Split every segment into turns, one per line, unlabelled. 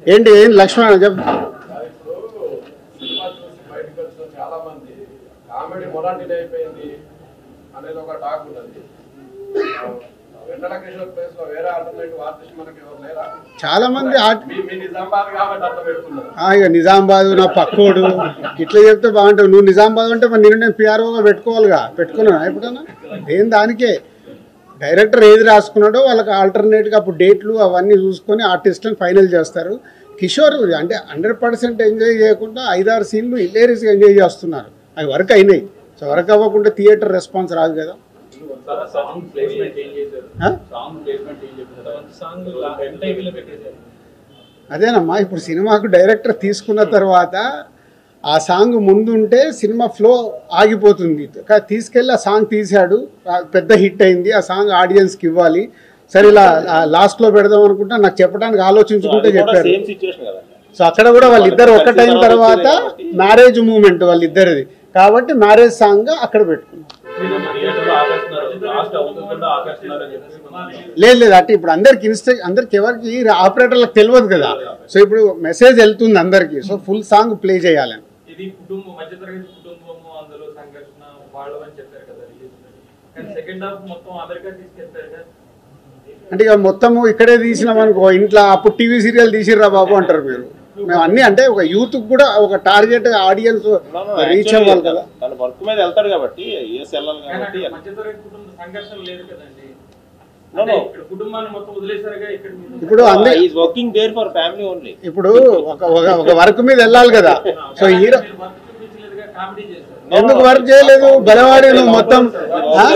ఏంటి ఏం లక్ష్మణ చెప్పు
సినిమా చూసి బయటకు వచ్చిన చాలా మంది కామెడీ మొరాటిడ్ అయిపోయింది అనేది ఒక టాక్ ఉన్నది వెన్నెల కిషోర్ ప్లేస్ లో వేరే ఆల్టర్నేటివ్ ఆర్టిస్ట్ మనకి ఎవరు లేరా
చాలా మంది ఆర్ట్
మీ మీ నిజామాబాద్ కాబట్టి అట్లా పెట్టుకున్నారు
ఆ, ఇక నిజామాబాద్ నా పక్కోడు ఇట్లా చెప్తే బాగుంటుంది నువ్వు నిజామాబాద్ అంటే మరి నేను నేను పిఆర్ఓగా పెట్టుకోవాలిగా పెట్టుకున్నాను ఎప్పుడన్నా ఏం దానికే డైరెక్టర్ ఏది రాసుకున్నాడో వాళ్ళకి ఆల్టర్నేట్గా అప్పుడు డేట్లు అవన్నీ చూసుకొని ఆర్టిస్ట్ని ఫైనల్ చేస్తారు కిషోర్ అంటే హండ్రెడ్ పర్సెంట్ ఎంజాయ్ చేయకుండా ఐదారు సీన్లు ఇల్లేరీస్గా ఎంజాయ్ చేస్తున్నారు అవి వర్క్ అయినాయి సో వర్క్ అవ్వకుండా థియేటర్ రెస్పాన్స్ రాదు కదా
సాంగ్ ప్లేస్మెంట్ ఏం చేశారు
ఆ?
సాంగ్ ప్లేస్మెంట్ ఏం చెప్పారు
సాంగ్ ఎంత హెవీలో పెట్టేశారు
అదేనమ్మా ఇప్పుడు సినిమాకు డైరెక్టర్ తీసుకున్న తర్వాత ఆ సాంగ్ ముందుంటే సినిమా ఫ్లో ఆగిపోతుంది కా- తీసుకెళ్ళి ఆ సాంగ్ తీశాడు ఆ పెద్ద హిట్ అయింది ఆ సాంగ్ ఆడియన్స్కి ఇవ్వాలి సరే ఇలా లాస్ట్లో పెడదాం అనుకుంటా నాకు చెప్పడానికి ఆలోచించుకుంటే చెప్పారు
సేమ్ సిచ్యువేషన్ కదా
సో అక్కడ కూడా వాళ్ళిద్దరు ఒక్కటైన తర్వాత మ్యారేజ్ మూమెంట్ వాళ్ళిద్దరిది కాబట్టి మ్యారేజ్ సాంగ్ అక్కడ పెట్టుకున్నాం
మీరు థియేటర్లో ఆపేస్తున్నారు లాస్ట్ అవుతుందో ఆపేస్తున్నారు అని చెప్పేసి కొంతమంది
లేదు లేదు అంటే ఇప్పుడు అందరికి ఇన్స్టా అందరికి ఎవరికి ఆపరేటర్లకు తెలియదు కదా సో ఇప్పుడు మెసేజ్ వెళ్తుంది అందరికి సో ఫుల్ సాంగ్ ప్లే చేయాలని
ఇది కుటుంబం మధ్యతరగతి కుటుంబము అందులో సంఘర్షణ వాళ్ళు అని చెప్పారు కదా రిలీజ్ కానీ సెకండ్ హాఫ్ మొత్తం అమెరికా తీసుకెళ్తారు కదా
అంటే ఇక మొత్తము ఇక్కడే తీసినాం అనుకో ఇంట్లో అప్పుడు టీవీ సీరియల్ తీసిర్రా బాబు అంటారు మీరు మేము అన్ని అంటే ఒక యూత్ కూడా ఒక టార్గెట్ ఆడియన్స్ రీచ్ అవ్వాలి కదా
తన వర్క్ మీద వెళ్తాడు కాబట్టి యూఎస్ వెళ్ళాలి
కానీ
కాబట్టి
అక్కడ మధ్యతరగతి కుటుంబ సంఘర్షణ లేదు కదండి
No,
అంటే
no.
ఇక్కడ కుటుంబాన్ని మొత్తం వదిలేసారుగా ఇక్కడ మీరు
ఇప్పుడు అందరి
is working there for family only
ఇప్పుడు ఒక ఒక ఒక వర్క్ మీద వెళ్ళాలి కదా సో హీరో
మీరు వర్క్ చూపించలేదుగా కామెడీ చేశారు
ఎందుకు వర్క్ చేయలేదు బలవాడి నువ్వు మొత్తం ఆ?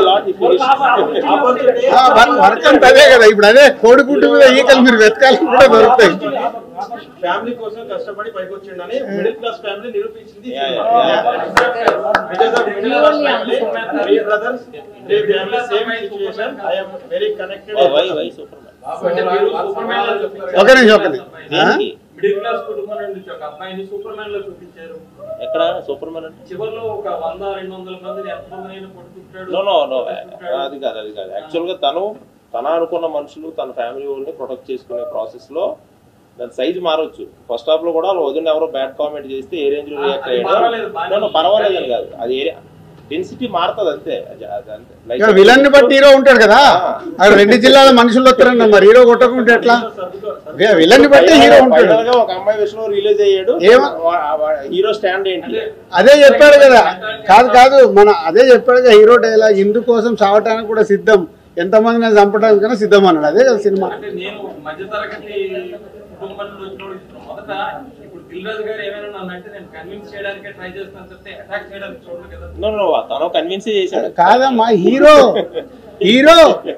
ఆ, వర్క్ వర్క్ అంతా అదే కదా ఇప్పుడు అదే కోడిగుడ్డు మీద ఈకలు మీరు వెతకాలి కూడా దొరుకుతాయి
ఫ్యామిలీ కోసం కష్టపడి పైకి వచ్చిండని మిడిల్ క్లాస్ ఫ్యామిలీ నిరూపించింది
Yeah, yeah,
Because of middle class family, three brothers, three families, same situation. I am very connected.
Why why super man
బాబు
అంటే
ఎవరు
మీరు
వాళ్ళు
సూపర్ మ్యాన్ లో
సమాధానం
చూపించారు.
చెప్తారు
ఒక నిమిషం ఒక నిమిషం ఆ?
దేనికి
మిడిల్ క్లాస్ కుటుంబం నుంచి ఒక అబ్బాయిని సూపర్ మ్యాన్ లో చూపించారు
ఎక్కడ సూపర్ మ్యాన్ అంటే
చివరిలో ఒక వంద రెండు వందల మందిని ఎంతమంది అయినా కొట్టుకుంటాడు
నో నో నో అది కాదు అది కాదు యాక్చువల్ గా తను తన అనుకున్న మనుషులు తన ఫ్యామిలీ వాళ్ళని ప్రొటెక్ట్ చేసుకునే ప్రాసెస్ లో దాని సైజు మారొచ్చు ఫస్ట్ హాఫ్ లో కూడా వాళ్ళ వదిన ఎవరో బ్యాడ్ కామెంట్ చేస్తే ఏ రేంజ్ లో రియాక్ట్
అది పర్వాలేదు,
అయ్యాడు
బాగానే
No, no,
ఉంది.
పర్వాలేదు అని కాదు అది ఏరియా డెన్సిటీ మారుతుంది అంతే అది అది అంతే Like-
ఇక విలన్ ని బట్టి హీరో ఉంటాడు కదా అక్కడ రెండు జిల్లాల మనుషులు వస్తారన్న మరి హీరో కొట్టకుంటే ఎట్లా విలన్ ని బట్టి హీరో ఉంటాడు
Final గా ఒక అమ్మాయి విషయంలో రిలీజ్ అయ్యాడు
ఏమ-
హీరో స్టాండ్ ఏంటి
అదే చెప్పాడు కదా కాదు కాదు మన అదే చెప్పాడు కదా హీరో డైలాగ్ ఇందు కోసం చావటానికి కూడా సిద్ధం ఎంతమందిని చంపడానికైనా సిద్ధం అన్నాడు అదే కదా సినిమా
అంటే నేను మధ్యతరగతి కుటుంబం నుంచి వచ్చినోడు మొదట ఇప్పుడు దిల్ రాజు గారు ఏమైనా నన్ను అంటే నేను కన్విన్స్ చేయడానికే ట్రై చేస్తాను తప్పితే అటాక్ చేయడానికి చూడను కదా
No, no, no, తను కన్విన్స్ చేశాడు
కాదమ్మా హీరో హీరో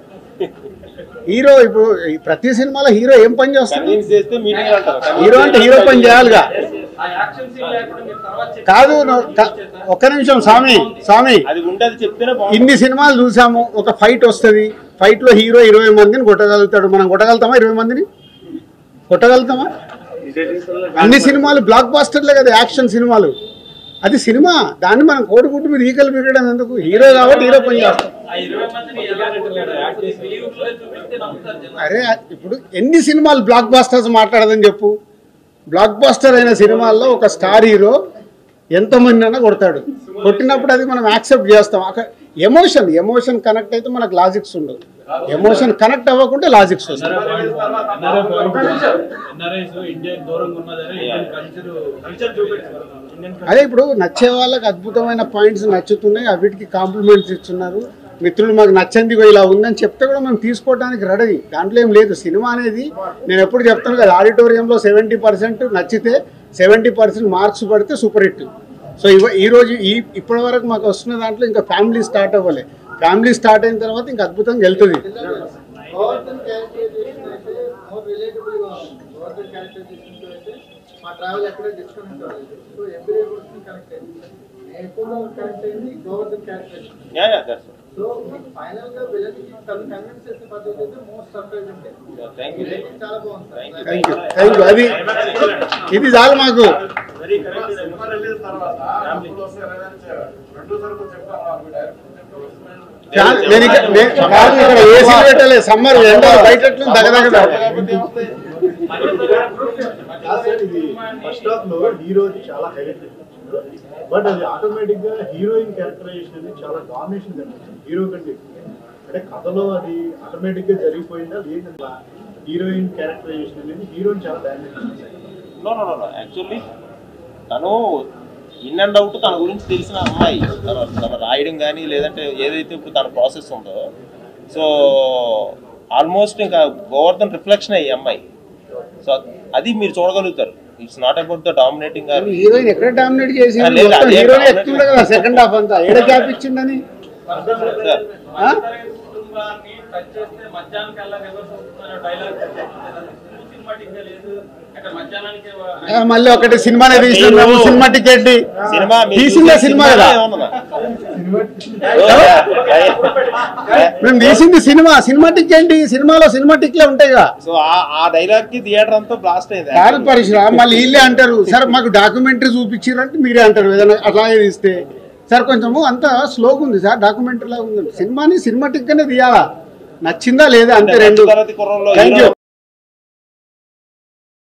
హీరో ఇప్పుడు ఈ ప్రతి సినిమాలో హీరో ఏం పని చేస్తాడు
కన్విన్స్ చేస్తే మీటింగ్ అంటారు
హీరో అంటే హీరో పని చేయాలిగా
ఆ యాక్షన్ సీన్ లేకుండా మీరు తర్వాత చెప్పి-
కాదు నువ్వు క- ఒక్క నిమిషం స్వామి స్వామి
అది ఉంటే అది చెప్తేనే బాగుంటుంది
ఇన్ని సినిమాలు చూసాము ఒక ఫైట్ వస్తుంది ఫైట్ లో హీరో ఇరవై మందిని కొట్టగలుగుతాడు మనం కొట్టగలుగుతామా ఇరవై మందిని కొట్టగలుగుతామా అన్ని సినిమాలు బ్లాక్ బాస్టర్లే కదా యాక్షన్ సినిమాలు అది సినిమా దాన్ని మనం కోడిగుడ్డు మీద ఈకలు పీకడం ఎందుకు హీరో కాబట్టి హీరో పని చేస్తాం
ఆ ఇరవై మందిని ఎలా కొట్టాడు? యూట్యూబ్లో చూపిస్తే నమ్ముతారు జనం.
అరే ఇప్పుడు ఎన్ని సినిమాలు బ్లాక్ బాస్టర్స్ మాట్లాడదని చెప్పు బ్లాక్ బాస్టర్ అయిన సినిమాల్లో ఒక స్టార్ హీరో ఎంతమంది అయినా కొడతాడు కొట్టినప్పుడు అది మనం యాక్సెప్ట్ చేస్తాం అక్కడ ఎమోషన్ ఎమోషన్ కనెక్ట్ అయితే మనకు లాజిక్స్ ఉండవు ఎమోషన్ కనెక్ట్ అవ్వకుంటే లాజిక్స్ వస్తాయి
ఎన్ఆర్ఐస్ ఇండియా దూరంగా ఉన్నదని ఇండియన్ కల్చర్
కల్చర్ చూపించారు ఇండియన్
అదే ఇప్పుడు నచ్చే వాళ్ళకి అద్భుతమైన పాయింట్స్ నచ్చుతున్నాయి అవిటికి కాంప్లిమెంట్స్ ఇస్తున్నారు మిత్రులు మాకు నచ్చంది ఇగో ఇలా ఉందని చెప్తే కూడా మేము తీసుకోవడానికి రెడీ దాంట్లో ఏం లేదు సినిమా అనేది నేను ఎప్పుడు చెప్తాను కదా ఆడిటోరియంలో సెవెంటీ పర్సెంట్ నచ్చితే సెవెంటీ పర్సెంట్ మార్క్స్ పడితే సూపర్ హిట్ సో ఇవ ఈ రోజు ఈ ఇప్పటి వరకు మాకు వస్తున్న దాంట్లో ఇంకా ఫ్యామిలీ స్టార్ట్ అవ్వలే ఫ్యామిలీ స్టార్ట్ అయిన తర్వాత ఇంకా అద్భుతంగా వెళ్తుంది
గోవర్ధన్ క్యారెక్టరైజేషన్ అయితే మోర్ రిలేటబుల్ గా ఉంది గోవర్ధన్ క్యారెక్టరైజేషన్ అయితే మా ట్రావెల్ ఎక్కడ డిస్కనెక్ట్ అవ్వలేదు సో ఎవ్రీ క్వశ్చన్ కనెక్ట్ అయింది నేను ఎక్కువగా కనెక్ట్ అయింది Govardhan characterization
yeah yeah that's
so final గా విలన్ కి తను కన్విన్స్ చేసే పద్ధతి అయితే మోస్ట్ సర్ప్రైజ్ ఉంటుంది
థ్యాంక్ యూ
రేటింగ్ చాలా బాగుంది
Thank you.
Thank you thank you అది ఇది చాలు మాకు
వెరీ కరెక్ట్
సినిమా రిలీజ్ తర్వాత డబ్బులు వస్తే revenge ప్రొడ్యూసర్ కు చెప్పాను మీ డైరెక్టర్ చెప్పాను
ఫ్యాన్ నేను ఇక- నే- కాదు ఇక్కడ ఏసీ పెట్టలేదు సమ్మర్ ఎండలు బయట ఎట్లుంది? దగదగ
కాకపోతే ఏమవుతాయి?
ఇది ఫస్ట్ హాఫ్ లో హీరో చాలా హైలైట్ బట్ అది ఆటోమేటిక్ గా హీరోయిన్ క్యారెక్టరైజేషన్ అనేది చాలా డామినేషన్ కనిపిస్తుంది హీరో కంటే ఎక్కువ. అంటే కథలో అది ఆటోమేటిక్ గా జరిగిపోయిందా లేదంటే హీరోయిన్ క్యారెక్టరైజేషన్ అనేది హీరోయిన్ చాలా damage
no no no actually తను ఇన్ అండ్ అవుట్ తన గురించి తెలిసిన అమ్మాయి తన తన రాయడం కానీ లేదంటే ఏదైతే ఇప్పుడు తన ప్రాసెస్ ఉందో సో ఆల్మోస్ట్ ఇంకా గోవర్ధన్ రిఫ్లెక్షన్ అయ్యి అమ్మాయి సో అది మీరు చూడగలుగుతారు it's not about the dominating
heroine ఎక్కడ డామినేట్ చేసి
ఆ, లేదు, అదే
హీరోయిన్
dominate.
ఎక్కుతుండే కదా సెకండ్ హాఫ్ అంతా ఏడ గ్యాప్ ఇచ్చిండని
సార్
ఆ?
మధ్యతరగతి కుటుంబాన్ని టచ్ చేస్తే మధ్యాహ్నం కల్లా రివర్స్ అవుతుందనే డైలాగ్ సినిమాటిక్ గా లేదు అంటే మధ్యాహ్నానికి
ఆ, మళ్ళీ ఒకటి సినిమానే తీసినాము
మీరు-
సినిమా టికెట్
సినిమా మీరు
తీసిందే
చూసే
సినిమా కదా
ఏమన్నా?
మేము తీసింది సినిమా సినిమాటిక్ ఏంటి సినిమాలో సినిమాటిక్లే ఉంటాయిగా
సో ఆ- ఆ డైలాగ్ కి థియేటర్ అంతా బ్లాస్ట్ అయింది
కాదు పరిశ్రమ మళ్ళీ వీళ్ళే అంటారు సార్ మాకు డాక్యుమెంటరీ చూపించారు అంటే మీరే అంటారు ఏదైనా అట్లాగే తీస్తే సార్ కొంచెము అంత స్లోగా ఉంది సార్ డాక్యుమెంటరీ లాగా ఉంది సినిమాని సినిమాటిక్ గానే తీయాలా నచ్చిందా లేదా అంతే రెండు
తరగతి కుర్రోళ్ళు
థ్యాంక్ యూ